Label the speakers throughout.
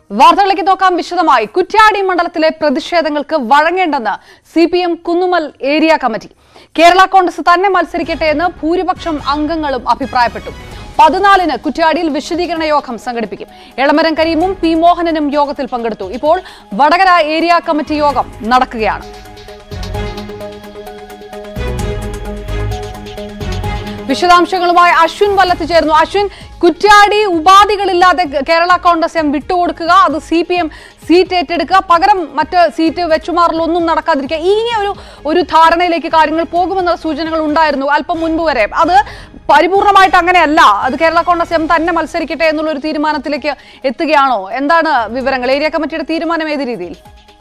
Speaker 1: വാർത്തകളിലേക്ക് നോക്കാം വിശദമായി കുറ്റ്യാടി മണ്ഡലത്തിലെ പ്രതിഷേധങ്ങൾക്ക് വഴങ്ങേണ്ടെന്ന് C P M Kunnummal area committee Kerala Congress തന്നെ മത്സരിക്കട്ടെ എന്ന് ഭൂരിപക്ഷം അംഗങ്ങളും അഭിപ്രായപ്പെട്ടു പതിനാലിന് കുറ്റ്യാടിയിൽ വിശദീകരണ യോഗം സംഘടിപ്പിക്കും എളമരം കരീമും പി മോഹനനും യോഗത്തിൽ പങ്കെടുത്തു ഇപ്പോൾ വടകര ഏരിയ കമ്മിറ്റി യോഗം നടക്കുകയാണ് വിശദാംശങ്ങളുമായി അശ്വിൻ വല്ലത്ത് ചേർന്നു അശ്വിൻ കുറ്റ്യാടി ഉപാധികളില്ലാതെ കേരള കോൺഗ്രസ് എം വിട്ടുകൊടുക്കുക അത് സി പി എം സീറ്റ് ഏറ്റെടുക്കുക പകരം മറ്റ് സീറ്റ് വെച്ചുമാറലൊന്നും നടക്കാതിരിക്കുക ഇങ്ങനെ ഒരു ഒരു ധാരണയിലേക്ക് കാര്യങ്ങൾ പോകുമെന്നുള്ള സൂചനകൾ ഉണ്ടായിരുന്നു അല്പം മുൻപ് വരെ അത് പരിപൂർണമായിട്ട് അങ്ങനെയല്ല അത് കേരള കോൺഗ്രസ് എം തന്നെ മത്സരിക്കട്ടെ എന്നുള്ള ഒരു തീരുമാനത്തിലേക്ക് എത്തുകയാണോ എന്താണ് വിവരങ്ങൾ ഏരിയ കമ്മിറ്റിയുടെ തീരുമാനം ഏത് രീതിയിൽ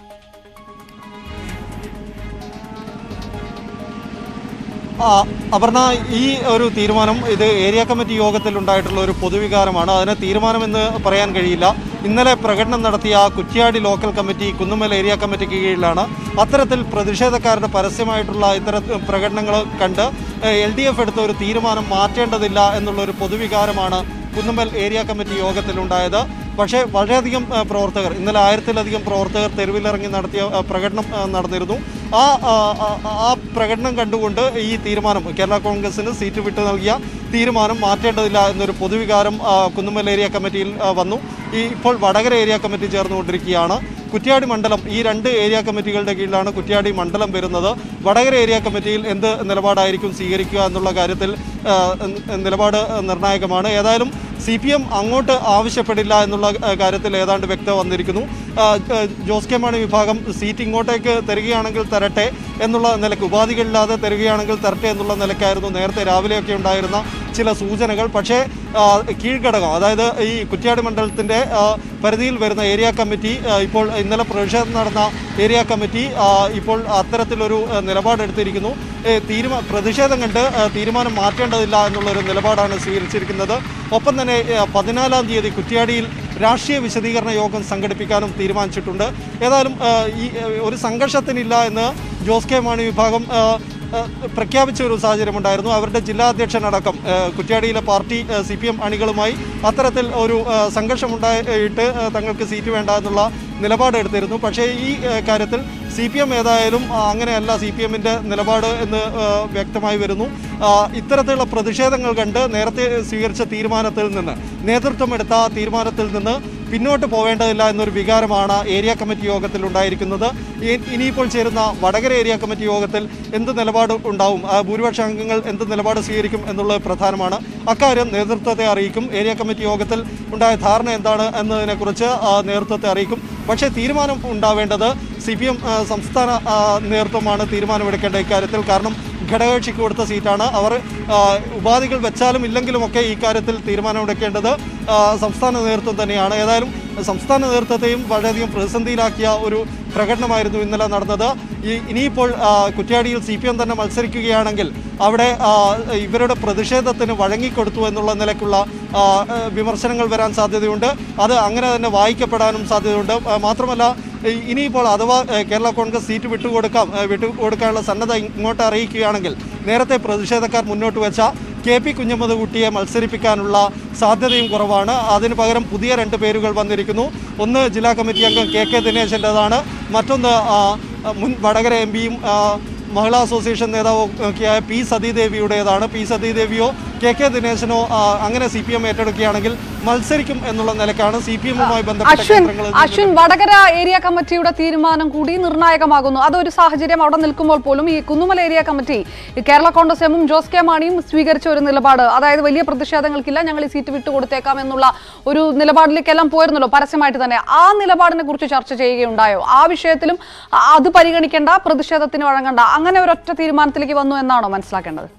Speaker 2: ആ, അപർണ ഈ ഒരു തീരുമാനം ഇത് ഏരിയ കമ്മിറ്റി യോഗത്തിൽ ഉണ്ടായിട്ടുള്ള ഒരു പൊതുവികാരമാണ് അതിന് തീരുമാനമെന്ന് പറയാൻ കഴിയില്ല ഇന്നലെ പ്രകടനം നടത്തിയ Kuttiady local committee Kunnummal area കമ്മിറ്റിക്ക് കീഴിലാണ് അത്തരത്തിൽ പ്രതിഷേധക്കാരുടെ പരസ്യമായിട്ടുള്ള ഇത്തരം പ്രകടനങ്ങൾ കണ്ട് എൽ ഡി എഫ് എടുത്ത ഒരു തീരുമാനം മാറ്റേണ്ടതില്ല എന്നുള്ള ഒരു പൊതുവികാരമാണ് കുന്നുമ്മൽ ഏരിയ കമ്മിറ്റി യോഗത്തിലുണ്ടായത് പക്ഷേ വളരെയധികം ആ, പ്രവർത്തകർ ഇന്നലെ ആയിരത്തിലധികം പ്രവർത്തകർ തെരുവിലിറങ്ങി നടത്തിയ ആ, പ്രകടനം ആ, നടന്നിരുന്നു ആ ആ, ആ, ആ പ്രകടനം കണ്ടുകൊണ്ട് ഈ തീരുമാനം കേരള കോൺഗ്രസിന് സീറ്റ് വിട്ടു നൽകിയ തീരുമാനം മാറ്റേണ്ടതില്ല എന്നൊരു പൊതുവികാരം ആ, കുന്നുമ്മൽ ഏരിയ കമ്മിറ്റിയിൽ ആ, വന്നു ഈ ഇപ്പോൾ വടകര ഏരിയ കമ്മിറ്റി ചേർന്നുകൊണ്ടിരിക്കുകയാണ് കുറ്റ്യാടി മണ്ഡലം ഈ രണ്ട് ഏരിയ കമ്മിറ്റികളുടെ കീഴിലാണ് കുറ്റ്യാടി മണ്ഡലം വരുന്നത് വടകര ഏരിയ കമ്മിറ്റിയിൽ എന്ത് നിലപാടായിരിക്കും സ്വീകരിക്കുക എന്നുള്ള കാര്യത്തിൽ ആ, ന- നിലപാട് നിർണായകമാണ് ഏതായാലും സി പി എം അങ്ങോട്ട് ആവശ്യപ്പെടില്ല എന്നുള്ള ആ, കാര്യത്തിൽ ഏതാണ്ട് വ്യക്തത വന്നിരിക്കുന്നു ആ, ആ, ജോസ് കെ മാണി വിഭാഗം സീറ്റ് ഇങ്ങോട്ടേക്ക് തരികയാണെങ്കിൽ തരട്ടെ എന്നുള്ള നിലക്ക് ഉപാധികളില്ലാതെ തരികയാണെങ്കിൽ തരട്ടെ എന്നുള്ള നിലക്കായിരുന്നു നേരത്തെ രാവിലെയൊക്കെ ഉണ്ടായിരുന്ന ചില സൂചനകൾ പക്ഷേ ആ, കീഴ്ഘടകം അതായത് ഈ കുറ്റ്യാടി മണ്ഡലത്തിൻ്റെ ആ, പരിധിയിൽ വരുന്ന ഏരിയ കമ്മിറ്റി ആ, ഇപ്പോൾ ഇന്നലെ പ്രതിഷേധം നടന്ന ഏരിയ കമ്മിറ്റി ആ, ഇപ്പോൾ അത്തരത്തിലൊരു ആ, നിലപാടെടുത്തിരിക്കുന്നു ഏ, തീരുമാ പ്രതിഷേധം കണ്ട് ആ, തീരുമാനം മാറ്റേണ്ടതില്ല എന്നുള്ളൊരു നിലപാടാണ് സ്വീകരിച്ചിരിക്കുന്നത് ഒപ്പം തന്നെ ആ, പതിനാലാം തീയതി കുറ്റ്യാടിയിൽ രാഷ്ട്രീയ വിശദീകരണ യോഗം സംഘടിപ്പിക്കാനും തീരുമാനിച്ചിട്ടുണ്ട് ഏതായാലും ആ, ഈ ആ, ഒരു സംഘർഷത്തിനില്ല എന്ന് ജോസ് കെ മാണി വിഭാഗം ആ, ആ, പ്രഖ്യാപിച്ച ഒരു സാഹചര്യമുണ്ടായിരുന്നു അവരുടെ ജില്ലാ അധ്യക്ഷനടക്കം ആ, കുറ്റ്യാടിയിലെ പാർട്ടി സി പി എം അണികളുമായി അത്തരത്തിൽ ഒരു ആ, സംഘർഷമുണ്ടായിട്ട് ആ, തങ്ങൾക്ക് സീറ്റ് വേണ്ട എന്നുള്ള നിലപാടെടുത്തിരുന്നു പക്ഷേ ഈ ആ, കാര്യത്തിൽ സി പി എം ഏതായാലും ആ, അങ്ങനെയല്ല സി പി എമ്മിൻ്റെ നിലപാട് എന്ന് ആ, വ്യക്തമായി വരുന്നു ആ, ഇത്തരത്തിലുള്ള പ്രതിഷേധങ്ങൾ കണ്ട് നേരത്തെ സ്വീകരിച്ച തീരുമാനത്തിൽ നിന്ന് നേതൃത്വം എടുത്ത തീരുമാനത്തിൽ നിന്ന് പിന്നോട്ട് പോവേണ്ടതില്ല എന്നൊരു വികാരമാണ് ഏരിയ കമ്മിറ്റി യോഗത്തിൽ ഉണ്ടായിരിക്കുന്നത് ഇ- ഇനിയിപ്പോൾ ചേരുന്ന വടകര ഏരിയ കമ്മിറ്റി യോഗത്തിൽ എന്ത് നിലപാട് ഉണ്ടാവും ആ, ഭൂരിപക്ഷ അംഗങ്ങൾ എന്ത് നിലപാട് സ്വീകരിക്കും എന്നുള്ളത് പ്രധാനമാണ് അക്കാര്യം നേതൃത്വത്തെ അറിയിക്കും ഏരിയ കമ്മിറ്റി യോഗത്തിൽ ഉണ്ടായ ധാരണ എന്താണ് എന്നതിനെക്കുറിച്ച് ആ, നേതൃത്വത്തെ അറിയിക്കും പക്ഷേ തീരുമാനം ഉണ്ടാവേണ്ടത് സി പി എം സംസ്ഥാന ആ, നേതൃത്വമാണ് തീരുമാനമെടുക്കേണ്ട ഇക്കാര്യത്തിൽ കാരണം ഘടകകക്ഷിക്ക് കൊടുത്ത സീറ്റാണ് അവർ ആ, ഉപാധികൾ വെച്ചാലും ഇല്ലെങ്കിലുമൊക്കെ ഈ കാര്യത്തിൽ തീരുമാനമെടുക്കേണ്ടത് ആ, സംസ്ഥാന നേതൃത്വം തന്നെയാണ് ഏതായാലും സംസ്ഥാന നേതൃത്വത്തെയും വളരെയധികം പ്രതിസന്ധിയിലാക്കിയ ഒരു പ്രകടനമായിരുന്നു ഇന്നലെ നടന്നത് ഈ ഇനിയിപ്പോൾ ആ, കുറ്റ്യാടിയിൽ സി പി എം തന്നെ മത്സരിക്കുകയാണെങ്കിൽ അവിടെ ആ, ഇവരുടെ പ്രതിഷേധത്തിന് വഴങ്ങിക്കൊടുത്തു എന്നുള്ള നിലയ്ക്കുള്ള ആ, ആ, വിമർശനങ്ങൾ വരാൻ സാധ്യതയുണ്ട് അത് അങ്ങനെ തന്നെ വായിക്കപ്പെടാനും സാധ്യതയുണ്ട് ആ, മാത്രമല്ല ഈ- ഇനിയിപ്പോൾ അഥവാ ഏ, കേരള കോൺഗ്രസ് സീറ്റ് വിട്ടുകൊടുക്കാം ഏ, വിട്ടുകൊടുക്കാനുള്ള സന്നദ്ധ ഇങ്ങോട്ട് അറിയിക്കുകയാണെങ്കിൽ നേരത്തെ പ്രതിഷേധക്കാർ മുന്നോട്ട് വെച്ച കെ പി കുഞ്ഞമ്മദ് കുട്ടിയെ മത്സരിപ്പിക്കാനുള്ള സാധ്യതയും കുറവാണ് അതിന് പകരം പുതിയ രണ്ട് പേരുകൾ വന്നിരിക്കുന്നു ഒന്ന് ജില്ലാ കമ്മിറ്റി അംഗം കെ കെ ദിനേശൻ്റെതാണ് മറ്റൊന്ന് ആ, മുൻ വടകര എം പിയും മഹിളാ അസോസിയേഷൻ നേതാവും ഒക്കെയായ പി സതീദേവിയുടേതാണ് പി സതീദേവിയോ കെ കെ ദിനേശനോ ആ, അങ്ങനെ സി പി എം ഏറ്റെടുക്കുകയാണെങ്കിൽ മത്സരിക്കും എന്നുള്ള നിലക്കാണ് സി പി എമ്മുമായി ബന്ധപ്പെട്ട
Speaker 1: അശ്വിൻ
Speaker 2: കേന്ദ്രങ്ങളിൽ
Speaker 1: അശ്വിൻ വടകര ഏരിയ കമ്മിറ്റിയുടെ തീരുമാനം കൂടി നിർണായകമാകുന്നു അതൊരു സാഹചര്യം അവിടെ നിൽക്കുമ്പോൾ പോലും ഈ കുന്നുമല ഏരിയ കമ്മിറ്റി ഈ കേരള കോൺഗ്രസ് എമ്മും ജോസ് കെ മാണിയും സ്വീകരിച്ച ഒരു നിലപാട് അതായത് വലിയ പ്രതിഷേധങ്ങൾക്കില്ല ഞങ്ങൾ ഈ സീറ്റ് വിട്ടുകൊടുത്തേക്കാം എന്നുള്ള ഒരു നിലപാടിലേക്കെല്ലാം പോയിരുന്നല്ലോ പരസ്യമായിട്ട് തന്നെ ആ നിലപാടിനെ കുറിച്ച് ചർച്ച ചെയ്യുകയുണ്ടായോ ആ വിഷയത്തിലും അ- അത് പരിഗണിക്കേണ്ട പ്രതിഷേധത്തിന് വഴങ്ങണ്ട അങ്ങനെ ഒരൊറ്റ തീരുമാനത്തിലേക്ക് വന്നു എന്നാണോ മനസ്സിലാക്കേണ്ടത്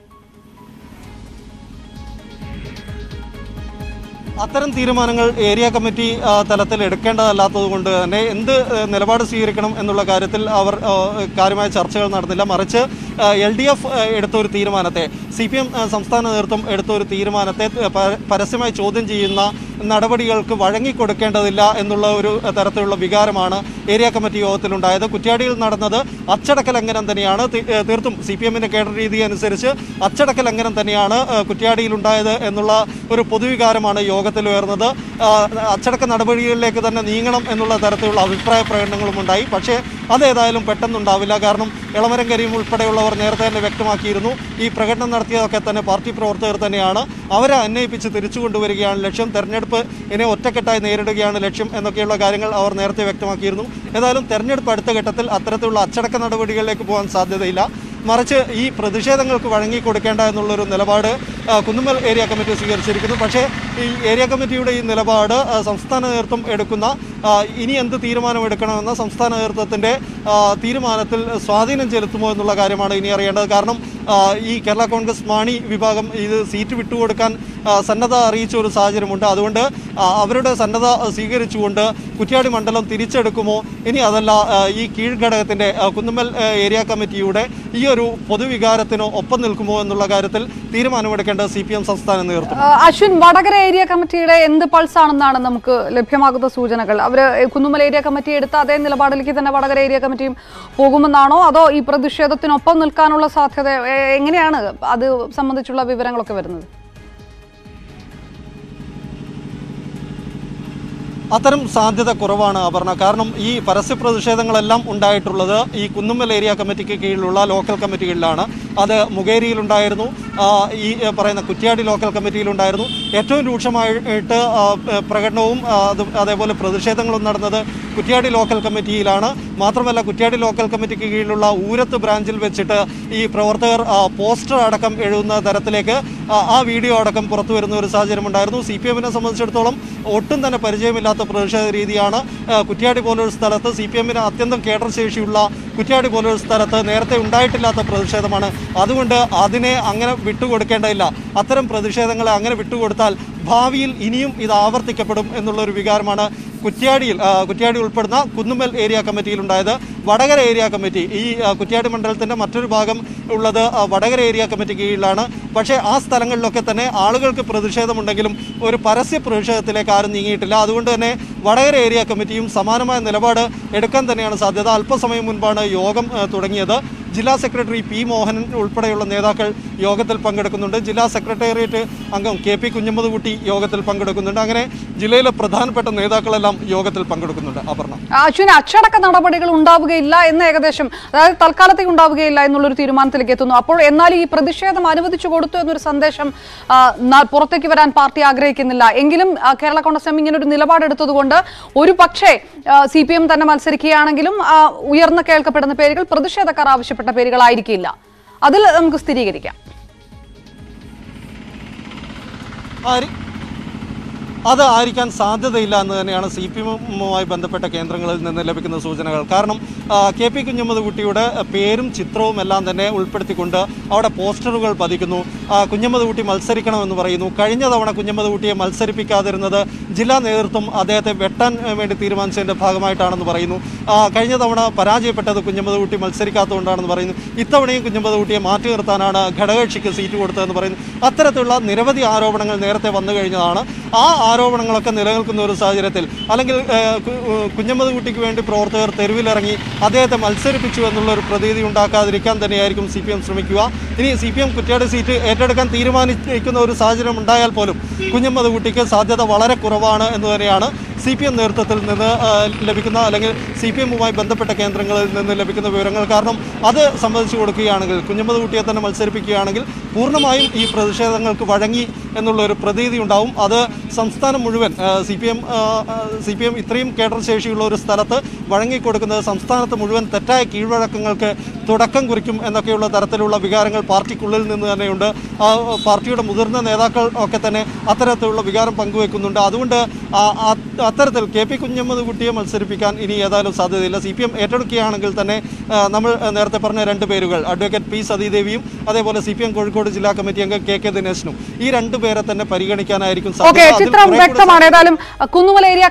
Speaker 2: അത്തരം തീരുമാനങ്ങൾ ഏരിയ കമ്മിറ്റി ആ, തലത്തിൽ എടുക്കേണ്ടതല്ലാത്തത് കൊണ്ട് തന്നെ എന്ത് ആ, നിലപാട് സ്വീകരിക്കണം എന്നുള്ള കാര്യത്തിൽ അവർ ആ, കാര്യമായ ചർച്ചകൾ നടന്നില്ല മറിച്ച് എൽ ഡി എഫ് എടുത്ത ഒരു തീരുമാനത്തെ സി പി എം സംസ്ഥാന നേതൃത്വം എടുത്ത ഒരു തീരുമാനത്തെ ഏഹ്, പ- പരസ്യമായി ചോദ്യം ചെയ്യുന്ന നടപടികൾക്ക് വഴങ്ങിക്കൊടുക്കേണ്ടതില്ല എന്നുള്ള ഒരു തരത്തിലുള്ള വികാരമാണ് ഏരിയ കമ്മിറ്റി യോഗത്തിലുണ്ടായത് കുറ്റ്യാടിയിൽ നടന്നത് അച്ചടക്ക ലംഘനം തന്നെയാണ് തി- ഏഹ്, തീർത്തും സി പി എമ്മിൻ്റെ കേഡർ രീതി അനുസരിച്ച് അച്ചടക്ക ലംഘനം തന്നെയാണ് ഏഹ്, കുറ്റ്യാടിയിലുണ്ടായത് എന്നുള്ള ഒരു പൊതുവികാരമാണ് യോഗത്തിൽ ഉയർന്നത് ആഹ്, അച്ചടക്ക നടപടികളിലേക്ക് തന്നെ നീങ്ങണം എന്നുള്ള തരത്തിലുള്ള അഭിപ്രായ പ്രകടനങ്ങളും ഉണ്ടായി പക്ഷേ അതേതായാലും പെട്ടെന്നുണ്ടാവില്ല കാരണം ഇളമരം കരീം ഉൾപ്പെടെയുള്ളവർ നേരത്തെ തന്നെ വ്യക്തമാക്കിയിരുന്നു ഈ പ്രകടനം നടത്തിയതൊക്കെ തന്നെ പാർട്ടി പ്രവർത്തകർ തന്നെയാണ് അവരെ അന്വയിപ്പിച്ച് തിരിച്ചു കൊണ്ടുവരികയാണ് ലക്ഷ്യം തെരഞ്ഞെടുപ്പ് ഇനി ഒറ്റക്കെട്ടായി നേരിടുകയാണ് ലക്ഷ്യം എന്നൊക്കെയുള്ള കാര്യങ്ങൾ അവർ നേരത്തെ വ്യക്തമാക്കിയിരുന്നു ഏതായാലും തെരഞ്ഞെടുപ്പ് അടുത്ത ഘട്ടത്തിൽ അത്തരത്തിലുള്ള അച്ചടക്ക നടപടികളിലേക്ക് പോകാൻ സാധ്യതയില്ല മറിച്ച് ഈ പ്രതിഷേധങ്ങൾക്ക് വഴങ്ങിക്കൊടുക്കേണ്ട എന്നുള്ളൊരു നിലപാട് ആ, കുന്നുമ്മൽ ഏരിയ കമ്മിറ്റി സ്വീകരിച്ചിരിക്കുന്നു പക്ഷേ ഈ ഏരിയ കമ്മിറ്റിയുടെ ഈ നിലപാട് ആ, സംസ്ഥാന നേതൃത്വം എടുക്കുന്ന ആ, ഇനി എന്ത് തീരുമാനമെടുക്കണമെന്ന സംസ്ഥാന നേതൃത്വത്തിൻ്റെ ആ, തീരുമാനത്തിൽ സ്വാധീനം ചെലുത്തുമോ എന്നുള്ള കാര്യമാണ് ഇനി അറിയേണ്ടത് കാരണം ആ, ഈ കേരള കോൺഗ്രസ് മാണി വിഭാഗം ഇത് സീറ്റ് വിട്ടുകൊടുക്കാൻ ആ, സന്നദ്ധ അറിയിച്ച ഒരു സാഹചര്യമുണ്ട് അതുകൊണ്ട് ആ, അവരുടെ സന്നദ്ധ സ്വീകരിച്ചുകൊണ്ട് കുറ്റ്യാടി മണ്ഡലം തിരിച്ചെടുക്കുമോ ഇനി അതല്ല ആ, ഈ കീഴ്ഘടകത്തിൻ്റെ ആ, കുന്നുമ്മൽ ആ, ഏരിയ കമ്മിറ്റിയുടെ ഈ ഒരു പൊതുവികാരത്തിനോ ഒപ്പം നിൽക്കുമോ എന്നുള്ള കാര്യത്തിൽ തീരുമാനമെടുക്കേണ്ടത് സി പി എം സംസ്ഥാന നേതൃത്വം
Speaker 1: ആ, അശ്വിൻ വടകര ഏരിയ കമ്മിറ്റിയുടെ എന്ത് പൾസ് ആണെന്നാണ് നമുക്ക് ലഭ്യമാകുന്ന സൂചനകൾ അവര് കുന്നുമല ഏരിയ കമ്മിറ്റി എടുത്ത അതേ നിലപാടിലേക്ക് തന്നെ വടകര ഏരിയ കമ്മിറ്റിയും പോകുമെന്നാണോ അതോ ഈ പ്രതിഷേധത്തിനൊപ്പം നിൽക്കാനുള്ള സാധ്യത എ- എങ്ങനെയാണ് അത് സംബന്ധിച്ചുള്ള വിവരങ്ങളൊക്കെ വരുന്നത്
Speaker 2: അത്തരം സാധ്യത കുറവാണ് അപർണ കാരണം ഈ പരസ്യ പ്രതിഷേധങ്ങളെല്ലാം ഉണ്ടായിട്ടുള്ളത് ഈ കുന്നുമ്മൽ ഏരിയ കമ്മിറ്റിക്ക് കീഴിലുള്ള ലോക്കൽ കമ്മിറ്റികളിലാണ് അത് മുകേരിയിലുണ്ടായിരുന്നു ആ, ഈ ഏ, പറയുന്ന കുറ്റ്യാടി ലോക്കൽ കമ്മിറ്റിയിലുണ്ടായിരുന്നു ഏറ്റവും രൂക്ഷമായിട്ട് ആ, ഏ, പ്രകടനവും ആ, അത് അതേപോലെ പ്രതിഷേധങ്ങളും നടന്നത് കുറ്റ്യാടി ലോക്കൽ കമ്മിറ്റിയിലാണ് മാത്രമല്ല കുറ്റ്യാടി ലോക്കൽ കമ്മിറ്റിക്ക് കീഴിലുള്ള ഊരത്ത് ബ്രാഞ്ചിൽ വെച്ചിട്ട് ഈ പ്രവർത്തകർ ആ, പോസ്റ്റർ അടക്കം എഴുതുന്ന തരത്തിലേക്ക് ആ, ആ വീഡിയോ അടക്കം പുറത്തു വരുന്ന ഒരു സാഹചര്യം ഉണ്ടായിരുന്നു സി പി എമ്മിനെ സംബന്ധിച്ചിടത്തോളം ഒട്ടും തന്നെ പരിചയമില്ലാത്ത പ്രതിഷേധ രീതിയാണ് ആ, കുറ്റ്യാടി പോലൊരു സ്ഥലത്ത് സി പി എമ്മിന് അത്യന്തം കേഡർ ശേഷിയുള്ള കുറ്റ്യാടി പോലൊരു സ്ഥലത്ത് നേരത്തെ ഉണ്ടായിട്ടില്ലാത്ത പ്രതിഷേധമാണ് അതുകൊണ്ട് അതിനെ അങ്ങനെ വിട്ടുകൊടുക്കേണ്ടതില്ല അത്തരം പ്രതിഷേധങ്ങളെ അങ്ങനെ വിട്ടുകൊടുത്താൽ ഭാവിയിൽ ഇനിയും ഇത് ആവർത്തിക്കപ്പെടും എന്നുള്ളൊരു വികാരമാണ് കുറ്റ്യാടിയിൽ ആ, കുറ്റ്യാടി ഉൾപ്പെടുന്ന കുന്നുമ്മൽ ഏരിയ കമ്മിറ്റിയിലുണ്ടായത് വടകര ഏരിയ കമ്മിറ്റി ഈ ആ, കുറ്റ്യാടി മണ്ഡലത്തിൻ്റെ മറ്റൊരു ഭാഗം ഉള്ളത് ആ, വടകര ഏരിയ കമ്മിറ്റി കീഴിലാണ് പക്ഷേ ആ സ്ഥലങ്ങളിലൊക്കെ തന്നെ ആളുകൾക്ക് പ്രതിഷേധമുണ്ടെങ്കിലും ഒരു പരസ്യ പ്രതിഷേധത്തിലേക്ക് ആരും നീങ്ങിയിട്ടില്ല അതുകൊണ്ട് തന്നെ വടകര ഏരിയ കമ്മിറ്റിയും സമാനമായ നിലപാട് എടുക്കാൻ തന്നെയാണ് സാധ്യത അല്പസമയം മുൻപാണ് യോഗം ആ, തുടങ്ങിയത് ജില്ലാ സെക്രട്ടറി പി മോഹനൻ ഉൾപ്പെടെയുള്ള നേതാക്കൾ യോഗത്തിൽ പങ്കെടുക്കുന്നുണ്ട് ജില്ലാ സെക്രട്ടേറിയറ്റ് അംഗം കെ പി കുഞ്ഞമ്മദ്കുട്ടി യോഗത്തിൽ പങ്കെടുക്കുന്നുണ്ട് അങ്ങനെ ജില്ലയിലെ പ്രധാനപ്പെട്ട നേതാക്കളെല്ലാം യോഗത്തിൽ പങ്കെടുക്കുന്നുണ്ട് അപർണ
Speaker 1: അശ്വിൻ അച്ചടക്ക നടപടികൾ ഉണ്ടാവുകയില്ല എന്ന് ഏകദേശം അതായത് തൽക്കാലത്തേക്ക് ഉണ്ടാവുകയില്ല എന്നുള്ളൊരു തീരുമാനത്തിലേക്ക് എത്തുന്നു അപ്പോൾ എന്നാൽ ഈ പ്രതിഷേധം അനുവദിച്ചു കൊടുത്തു എന്നൊരു സന്ദേശം ആ, ന- പുറത്തേക്ക് വരാൻ പാർട്ടി ആഗ്രഹിക്കുന്നില്ല എങ്കിലും ആ, കേരള കോൺഗ്രസ് എം ഇങ്ങനെ ഒരു നിലപാടെടുത്തതുകൊണ്ട് ഒരു പക്ഷേ സി പി എം തന്നെ മത്സരിക്കുകയാണെങ്കിലും ആ, ഉയർന്നു കേൾക്കപ്പെടുന്ന പേരുകൾ പ്രതിഷേധക്കാർ ആവശ്യപ്പെട്ട പേരുകളായിരിക്കില്ല അതിൽ നമുക്ക് സ്ഥിരീകരിക്കാം
Speaker 2: ആരി അത് ആയിരിക്കാൻ സാധ്യതയില്ല എന്ന് തന്നെയാണ് സി പി എമ്മുമായി ബന്ധപ്പെട്ട കേന്ദ്രങ്ങളിൽ നിന്ന് ലഭിക്കുന്ന സൂചനകൾ കാരണം ആ, കെ പി കുഞ്ഞമ്മദ് കുട്ടിയുടെ പേരും ചിത്രവും എല്ലാം തന്നെ ഉൾപ്പെടുത്തിക്കൊണ്ട് അവിടെ പോസ്റ്ററുകൾ പതിക്കുന്നു ആ, കുഞ്ഞമ്മദ് കുട്ടി മത്സരിക്കണമെന്ന് പറയുന്നു കഴിഞ്ഞ തവണ കുഞ്ഞമ്മദ് കുട്ടിയെ മത്സരിപ്പിക്കാതിരുന്നത് ജില്ലാ നേതൃത്വം അദ്ദേഹത്തെ വെട്ടാൻ ഏ, വേണ്ടി തീരുമാനിച്ചതിൻ്റെ ഭാഗമായിട്ടാണെന്ന് പറയുന്നു ആ, കഴിഞ്ഞ തവണ പരാജയപ്പെട്ടത് കുഞ്ഞമ്മദ് കുട്ടി മത്സരിക്കാത്തതുകൊണ്ടാണെന്ന് പറയുന്നു ഇത്തവണയും കുഞ്ഞമ്മദ് കുട്ടിയെ മാറ്റി നിർത്താനാണ് ഘടകകക്ഷിക്ക് സീറ്റ് കൊടുത്തതെന്ന് പറയുന്നു അത്തരത്തിലുള്ള നിരവധി ആരോപണങ്ങൾ നേരത്തെ വന്നു കഴിഞ്ഞതാണ് ആ ആരോപണങ്ങളൊക്കെ നിലനിൽക്കുന്ന ഒരു സാഹചര്യത്തിൽ അല്ലെങ്കിൽ ഏഹ്, കു- ഏഹ്, കുഞ്ഞമ്മദ് കുട്ടിക്ക് വേണ്ടി പ്രവർത്തകർ തെരുവിലിറങ്ങി അദ്ദേഹത്തെ മത്സരിപ്പിച്ചു എന്നുള്ള ഒരു പ്രതീതി ഉണ്ടാക്കാതിരിക്കാൻ തന്നെയായിരിക്കും സി പി എം ശ്രമിക്കുക ഇനി C P M Kuttiady seat ഏറ്റെടുക്കാൻ തീരുമാനിക്കുന്ന ഒരു സാഹചര്യം ഉണ്ടായാൽ പോലും കുഞ്ഞമ്മദ് കുട്ടിക്ക് സാധ്യത വളരെ കുറവാണ് എന്ന് തന്നെയാണ് സി പി എം നേതൃത്വത്തിൽ നിന്ന് ആ, ലഭിക്കുന്ന അല്ലെങ്കിൽ സി പി എമ്മുമായി ബന്ധപ്പെട്ട കേന്ദ്രങ്ങളിൽ നിന്ന് ലഭിക്കുന്ന വിവരങ്ങൾ കാരണം അത് സംബന്ധിച്ചു കൊടുക്കുകയാണെങ്കിൽ കുഞ്ഞമ്മദ് കുട്ടിയെ തന്നെ മത്സരിപ്പിക്കുകയാണെങ്കിൽ പൂർണ്ണമായും ഈ പ്രതിഷേധങ്ങൾക്ക് വഴങ്ങി എന്നുള്ള ഒരു പ്രതീതി ഉണ്ടാവും അത് സംസ്ഥാനം മുഴുവൻ C P M C P M ഇത്രയും കേഡർ ശേഷിയുള്ള ഒരു സ്ഥലത്ത് വഴങ്ങിക്കൊടുക്കുന്നത് സംസ്ഥാനത്ത് മുഴുവൻ തെറ്റായ കീഴ്വഴക്കങ്ങൾക്ക് തുടക്കം കുറിക്കും എന്നൊക്കെയുള്ള തരത്തിലുള്ള വികാരങ്ങൾ പാർട്ടിക്കുള്ളിൽ നിന്ന് തന്നെയുണ്ട് ആ, പാർട്ടിയുടെ മുതിർന്ന നേതാക്കൾ ഒക്കെ തന്നെ അത്തരത്തിലുള്ള വികാരം പങ്കുവെക്കുന്നുണ്ട് അതുകൊണ്ട് ആ- ആ- അത്തരത്തിൽ കെ പി കുഞ്ഞമ്മദ് കുട്ടിയെ മത്സരിപ്പിക്കാൻ ഇനി ഏതായാലും സാധ്യതയില്ല സി പി എം ഏറ്റെടുക്കുകയാണെങ്കിൽ തന്നെ ആ, നമ്മൾ നേരത്തെ പറഞ്ഞ രണ്ട് പേരുകൾ അഡ്വക്കേറ്റ് പി സതീദേവിയും അതേപോലെ സി പി എം കോഴിക്കോട് ജില്ലാ കമ്മിറ്റി അംഗം കെ കെ ദിനേശനും ഈ രണ്ടു പേരെ തന്നെ പരിഗണിക്കാനായിരിക്കും
Speaker 1: ഓക്കെ
Speaker 2: അതിൽ
Speaker 1: ചിത്രം
Speaker 2: കുറെ കൂടെ
Speaker 1: വ്യക്തമാണ് ഏതായാലും കുന്നുമല ഏരിയ